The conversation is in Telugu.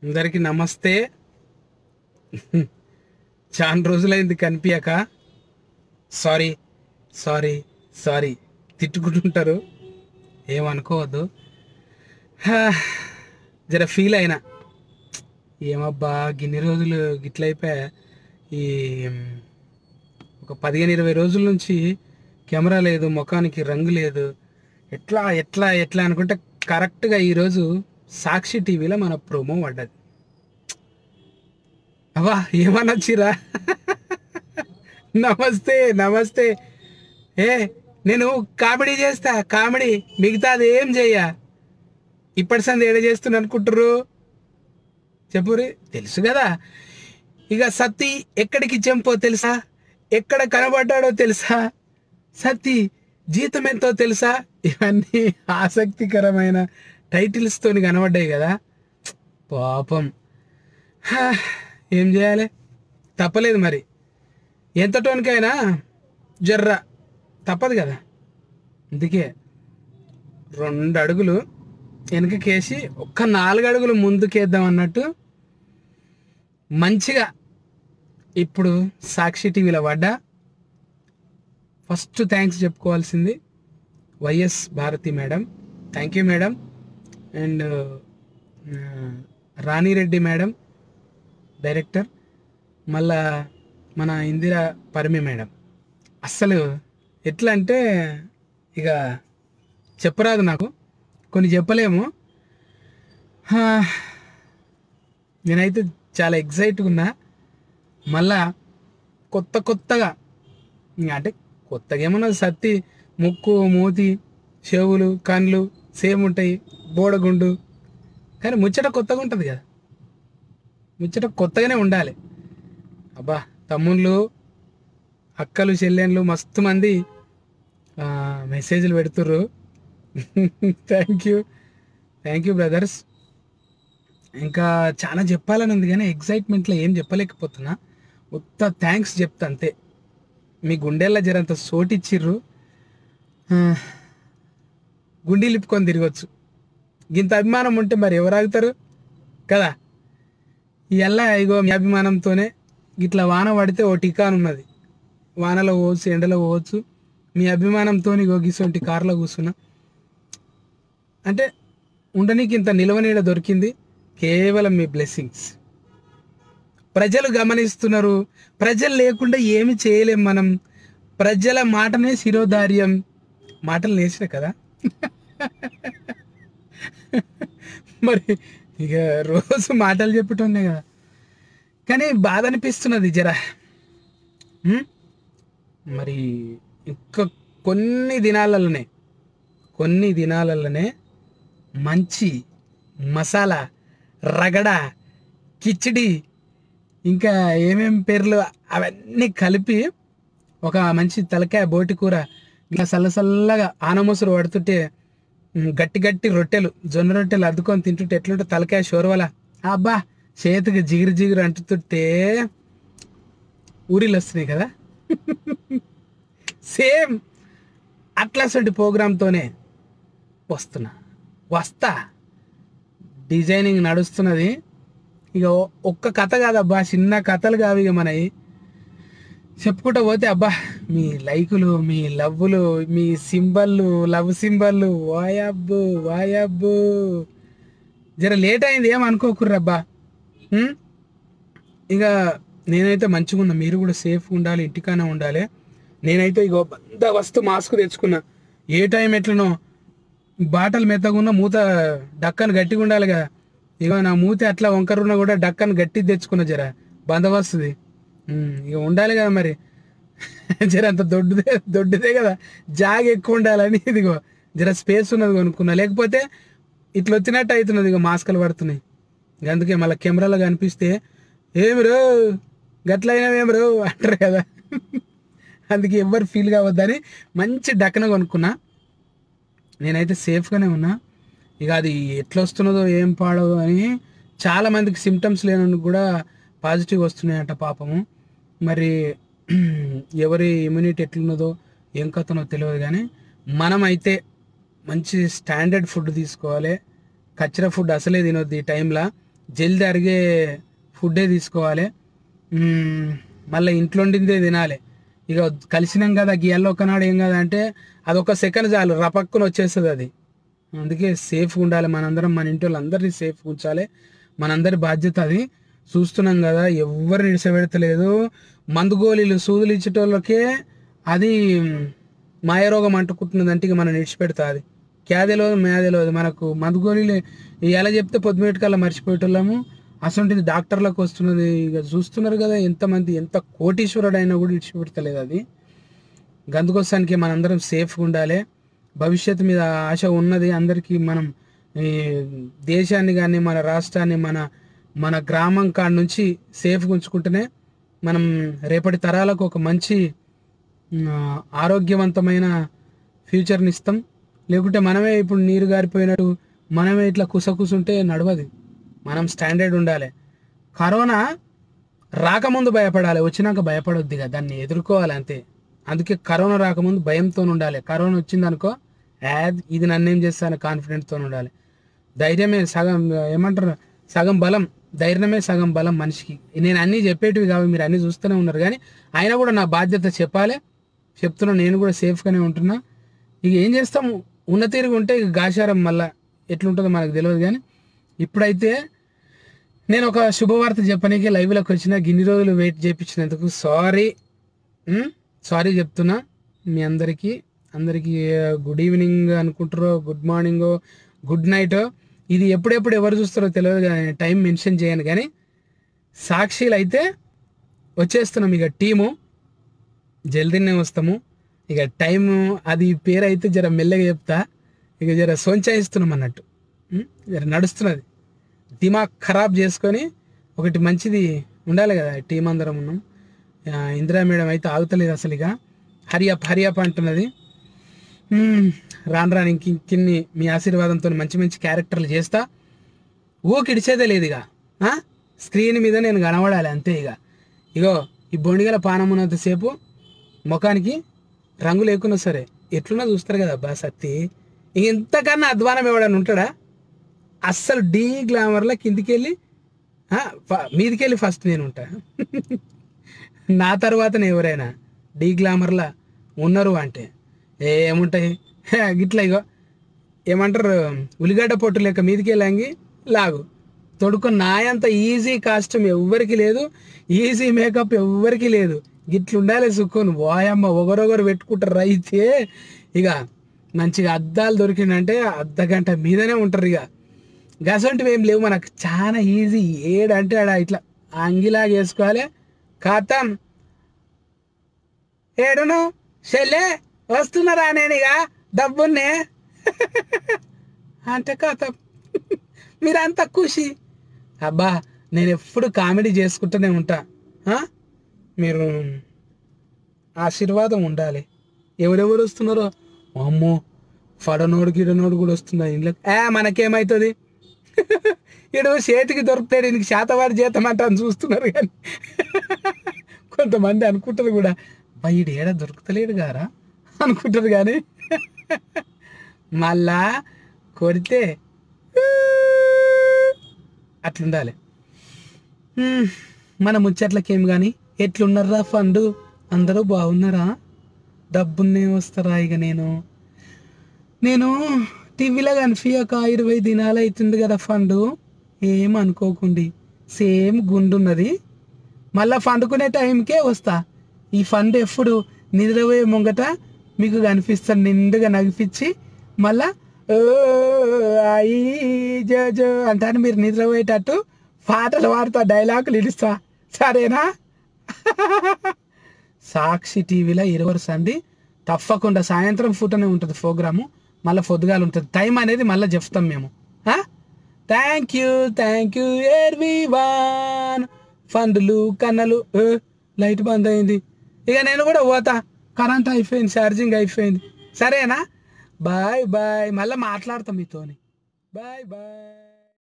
అందరికి నమస్తే చాలా రోజులైంది కనిపించక సారీ సారీ సారీ తిట్టుకుంటుంటారు ఏమనుకోవద్దు హా, జర ఫీల్ అయినా ఏమబ్బా గిన్ని రోజులు గిట్లయిపోయా ఈ ఒక పదిహేను ఇరవై రోజుల నుంచి కెమెరా లేదు ముఖానికి రంగు లేదు ఎట్లా ఎట్లా ఎట్లా అనుకుంటే కరెక్ట్గా ఈరోజు సాక్షి టీవీలో మన ప్రోమో పడ్డది అవా ఏమనొచ్చిరా నమస్తే నమస్తే ఏ నేను కామెడీ చేస్తా కామెడీ మిగతాది ఏం చెయ్య ఇప్పటి సంది ఏడ చేస్తున్నా అనుకుంటారు చెప్పురి తెలుసు కదా ఇక సత్తి ఎక్కడికి చెంపో తెలుసా ఎక్కడ కనబడ్డాడో తెలుసా సత్తి జీతం ఎంతో తెలుసా ఇవన్నీ ఆసక్తికరమైన టైటిల్స్ తోని కనబడ్డాయి కదా పాపం హా, ఏం చేయాలి తప్పలేదు మరి ఎంత టోన్కైనా జర్ర తప్పదు కదా అందుకే రెండు అడుగులు వెనకకేసి ఒక్క నాలుగు అడుగులు ముందుకేద్దాం అన్నట్టు మంచిగా ఇప్పుడు సాక్షి టీవీలో పడ్డా ఫస్ట్ థ్యాంక్స్ చెప్పుకోవాల్సింది YS Bharati madam thank you madam and Rani Reddy madam director మళ్ళా మన ఇందిరా పరిమి మేడం అస్సలు ఎట్లా అంటే ఇక చెప్పరాదు నాకు కొన్ని చెప్పలేము హా, నేనైతే చాలా ఎగ్జైట్గా ఉన్నా మళ్ళా కొత్త కొత్తగా ఇంకా అంటే కొత్తగా ఏమన్నా సత్తి ముక్కు మూతి చెవులు కళ్ళు సేమ్ ఉంటాయి బోడగుండు కానీ ముచ్చట కొత్తగా ఉంటుంది కదా ముచ్చట కొత్తగానే ఉండాలి అబ్బా తమ్ముళ్ళు అక్కలు చెల్లెళ్ళు మస్తు మంది ఆ, మెసేజ్లు పెడుతుర్రు thank you thank you brothers ఇంకా చాలా చెప్పాలని ఉంది కానీ ఎగ్జైట్మెంట్లో ఏం చెప్పలేకపోతున్నా ఉత్త థ్యాంక్స్ చెప్తా అంతే మీ గుండెల్లో జరంత సోటిచ్చిర్రు ఆ, గుండీ లిప్పుకొని తిరగచ్చు ఇంత అభిమానం ఉంటే మరి ఎవరు ఆగుతారు కదా ఇవల్ల ఇగో మీ అభిమానంతోనే ఇట్లా వాన పడితే ఓ టికాన్ ఉన్నది వానలో పోవచ్చు ఎండలో పోవచ్చు మీ అభిమానంతో ఇగో గిసొంటి కార్లో కూర్చున్నా అంటే ఉండనీకి ఇంత నిలవనీడ దొరికింది కేవలం మీ బ్లెస్సింగ్స్ ప్రజలు గమనిస్తున్నారు ప్రజలు లేకుండా ఏమి చేయలేం మనం ప్రజల మాటనే శిరోధార్యం మాటలు నేర్చిన కదా మరి ఇక రోజు మాటలు చెప్పుతుండే కదా కానీ బాధ అనిపిస్తున్నది జరా ఉమ్? మరి ఇంకా కొన్ని దినాలలోనే కొన్ని దినాలలోనే మంచి మసాలా రగడ కిచిడి ఇంకా ఏమేం పేర్లు అవన్నీ కలిపి ఒక మంచి తలకాయ బోటి కూర ఇంకా చల్లచల్లగా ఆనమూసరు పడుతుంటే ఉమ్, గట్టి గట్టి రొట్టెలు జొన్న రొట్టెలు అద్దుకొని తింటుంటే ఎట్లుంటే తలకాయ షోర్వల అబ్బా చేతికి జిగిరి జిగిరి అంటుతుంటే ఊరిలు వస్తున్నాయి కదా సేమ్ అట్లాంటి ప్రోగ్రామ్తోనే వస్తున్నా వస్తా డిజైనింగ్ నడుస్తున్నది ఇక ఒ- ఒక్క కథ కాదబ్బా చిన్న కథలు కావు ఇక మనవి చెప్పుకుంటూ పోతే అబ్బా మీ లైకులు మీ లవ్వులు మీ సింబల్లు లవ్ సింబల్లు వాయబ్బు వాయబ్బు జర లేట్ అయింది ఏం అనుకోకుర్రబ్బా ఉం? ఇక నేనైతే మంచిగా ఉన్నా మీరు కూడా సేఫ్గా ఉండాలి ఇంటికానే ఉండాలి నేనైతే ఇగో బంద వస్తు మాస్క్ తెచ్చుకున్నా ఏ టైం ఎట్లనో బాటలు మెత్తగున్నా మూత డక్కను గట్టిగా ఉండాలి కదా ఇక నా మూతి అట్లా వంకరున్నా కూడా డక్కను గట్టి తెచ్చుకున్నా జర బందవస్తుంది ఇక ఉండాలి కదా మరి జర అంత దొడ్డుదే దొడ్డుదే కదా జాగ ఎక్కువ ఉండాలని ఇదిగో జర స్పేస్ ఉన్నది కొనుక్కున్నా లేకపోతే ఇట్లా వచ్చినట్టు అవుతున్నది ఇక మాస్కులు పడుతున్నాయి ఇక అందుకే మళ్ళీ కెమెరాలో కనిపిస్తే ఏమి రో గట్లయినవేమి రో అంటారు కదా అందుకే ఎవ్వరు ఫీల్ కావద్దని మంచి డక్కన కొనుక్కున్నా నేనైతే సేఫ్గానే ఉన్నా ఇక అది ఎట్లా వస్తున్నదో ఏం పాడో అని చాలా మందికి సిమ్టమ్స్ లేనందుకు కూడా పాజిటివ్ వస్తున్నాయంట పాపము మరి ఎవరి ఇమ్యూనిటీ ఎట్లున్నదో ఏం కథనో తెలియదు కానీ మనమైతే మంచి స్టాండర్డ్ ఫుడ్ తీసుకోవాలి కచ్చర ఫుడ్ అసలే తినొద్దు ఈ టైంలో జల్ది అరిగే ఫుడ్డే తీసుకోవాలి మ్మ్, మళ్ళీ ఇంట్లో వండిందే తినాలి ఇక కలిసినాం కదా గీయాల్లో ఒకనాడు ఏం కదా అంటే అదొక సెకండ్ చాలు రపక్కున వచ్చేస్తుంది అది అందుకే సేఫ్గా ఉండాలి మనందరం మన ఇంటి వాళ్ళందరినీ సేఫ్గా ఉంచాలి మనందరి బాధ్యత అది చూస్తున్నాం కదా ఎవరు నిడిసబెడతలేదు మందు గోళీలు సూదులు ఇచ్చేటోళ్ళకే అది మాయరోగం అంటుకుంటున్నదంటే ఇక మనం నిడిచిపెడతా అది క్యాదెలో మేదెలో మనకు మందు గోళీలు ఎలా చెప్తే పొద్దుమేటికల్లా మర్చిపోయేటోళ్ళము అసలు డాక్టర్లకు వస్తున్నది ఇక చూస్తున్నారు కదా ఎంతమంది ఎంత కోటీశ్వరుడు అయినా కూడా ఇడిచిపెడతలేదు అది గందుకోసానికి మనందరం సేఫ్గా ఉండాలి భవిష్యత్తు మీద ఆశ ఉన్నది అందరికీ మనం ఈ దేశాన్ని కానీ మన రాష్ట్రాన్ని మన మన గ్రామం కాడ నుంచి సేఫ్గా ఉంచుకుంటేనే మనం రేపటి తరాలకు ఒక మంచి ఆ, ఆరోగ్యవంతమైన ఫ్యూచర్ని ఇస్తాం లేకుంటే మనమే ఇప్పుడు నీరు గారిపోయినట్టు మనమే ఇట్లా కుసకుసుంటే నడవది మనం స్టాండర్డ్ ఉండాలి కరోనా రాకముందు భయపడాలి వచ్చినాక భయపడొద్దు ఇక దాన్ని ఎదుర్కోవాలి అంతే అందుకే కరోనా రాకముందు భయంతో ఉండాలి కరోనా వచ్చిందనుకో యాద్ ఇది నన్నేం చేస్తాను కాన్ఫిడెంట్తో ఉండాలి ధైర్యమే సగం ఏమంటారు సగం బలం ధైర్యమే సగం బలం మనిషికి నేను అన్నీ చెప్పేటివి కావు మీరు అన్నీ చూస్తూనే ఉన్నారు కానీ అయినా కూడా నా బాధ్యత చెప్పాలి చెప్తున్నా నేను కూడా సేఫ్గానే ఉంటున్నా ఇక ఏం చేస్తాం ఉన్న తీరుగా ఉంటే ఇక గాశారం మళ్ళా ఎట్లుంటుందో మనకు తెలియదు కానీ ఇప్పుడైతే నేను ఒక శుభవార్త చెప్పనీకి లైవ్లోకి వచ్చిన గిన్ని రోజులు వెయిట్ చేయించినందుకు సారీ సారీ చెప్తున్నా మీ అందరికీ అందరికీ గుడ్ ఈవినింగ్ అనుకుంటారో గుడ్ మార్నింగ్ గుడ్ నైట్ ఇది ఎప్పుడెప్పుడు ఎవరు చూస్తారో తెలియదు కానీ టైం మెన్షన్ చేయను కానీ సాక్షిలు అయితే వచ్చేస్తున్నాం ఇక టీము జల్దీనే వస్తాము ఇక టైం అది పేరు అయితే జర మెల్లగా చెప్తా ఇక జర సొంచాయిస్తున్నాం అన్నట్టు ఉం? జర నడుస్తున్నది దిమాగ్ ఖరాబ్ చేసుకొని ఒకటి మంచిది ఉండాలి కదా టీం అందరం ఉన్నాం ఆ, ఇందిరా మేడం అయితే ఆగుతలేదు అసలు ఇక హరియప్ హరియప్ అంటున్నది మ్మ్. రాను రాను ఇంక ఇంకిన్ని మీ ఆశీర్వాదంతో మంచి మంచి క్యారెక్టర్లు చేస్తా ఊకిడిచేదే లేదు ఇక ఆ? స్క్రీన్ మీద నేను కనబడాలి అంతే ఇక ఇగో ఈ బొండిగల పానం ఉన్నంతసేపు ముఖానికి రంగు లేకున్నా సరే ఎట్లున్నా చూస్తారు కదా అబ్బా సత్తి ఇంతకన్నా అధ్వానం ఎవడని ఉంటాడా అస్సలు డీ గ్లామర్లో కిందికి వెళ్ళి ఆ, ఫ- మీదికి వెళ్ళి ఫస్ట్ నేను ఉంటా నా తర్వాతనే ఎవరైనా డీ గ్లామర్లా ఉన్నారు అంటే ఏముంటాయి హే, గిట్లా ఇగో ఏమంటారు ఉల్లిగడ్డ పొట్టు లెక్క మీదికి వెళ్ళంగి లాగు తొడుకొని నాయంత ఈజీ కాస్ట్యూమ్ ఎవ్వరికి లేదు ఈజీ మేకప్ ఎవ్వరికి లేదు గిట్లు ఉండాలి సుక్కుని వాయమ్మ ఒకరొకరు పెట్టుకుంటారు అయితే ఇక మంచిగా అద్దాలు దొరికిందంటే అర్ధ గంట మీదనే ఉంటారు ఇక గసంటివి ఏం లేవు మనకు చాలా ఈజీ ఏడంటే ఆడ ఇట్లా అంగిలాగా వేసుకోవాలి ఖాతం ఏడును చెల్లె వస్తున్నారా నేను ఇక డబ్బున్నే అంటే ఖాతం మీరంతా ఖుషి అబ్బా నేను ఎప్పుడు కామెడీ చేసుకుంటూనే ఉంటా ఆ? మీరు ఆశీర్వాదం ఉండాలి ఎవరెవరు వస్తున్నారో అమ్మో ఫడనోడు గిడనోడు కూడా వస్తుందా ఇంట్లో ఏ మనకేమవుతుంది ఇడు చేతికి దొరుకుతాడు ఈయనకి శాతవారి జీతం అంట అని చూస్తున్నారు కానీ కొంతమంది అనుకుంటారు కూడా బయట ఏడ దొరుకుతలేడు గారా అనుకుంటారు కానీ మళ్ళా కొడితే అట్లుండాలి హ్మ్, మన ముచ్చట్లకేం కానీ ఎట్లున్నారా ఫండు అందరూ బాగున్నారా డబ్బున్నే వస్తారా ఇక నేను నేను టీవీలో కనిపించక ఇరవై దినాలు అవుతుంది కదా ఫండు ఏం అనుకోకుండి సేమ్ గుండున్నది మళ్ళా పండుకునే టైంకే వస్తా ఈ ఫండ్ ఎప్పుడు నిద్రపోయే ముంగట మీకు కనిపిస్తాను నిండుగా నగిపించి మళ్ళా "ఓ, ఐ, జో జో అంటాను మీరు నిద్రపోయేటట్టు పాటలు పాడుతా డైలాగులు ఇడుస్తా సరేనా సాక్షి టీవీలో ఇరవై సంది తప్పకుండా సాయంత్రం పూటనే ఉంటుంది ప్రోగ్రాము మళ్ళీ పొద్దుగాలు ఉంటుంది టైం అనేది మళ్ళీ చెప్తాం మేము thank you thank you every one ఫండ్లు కన్నలు ఏ, లైట్ బంద్ అయింది ఇక నేను కూడా పోతా కరెంట్ అయిపోయింది ఛార్జింగ్ అయిపోయింది సరేనా బాయ్ బాయ్ మళ్ళీ మాట్లాడతాం మీతోని బాయ్ బాయ్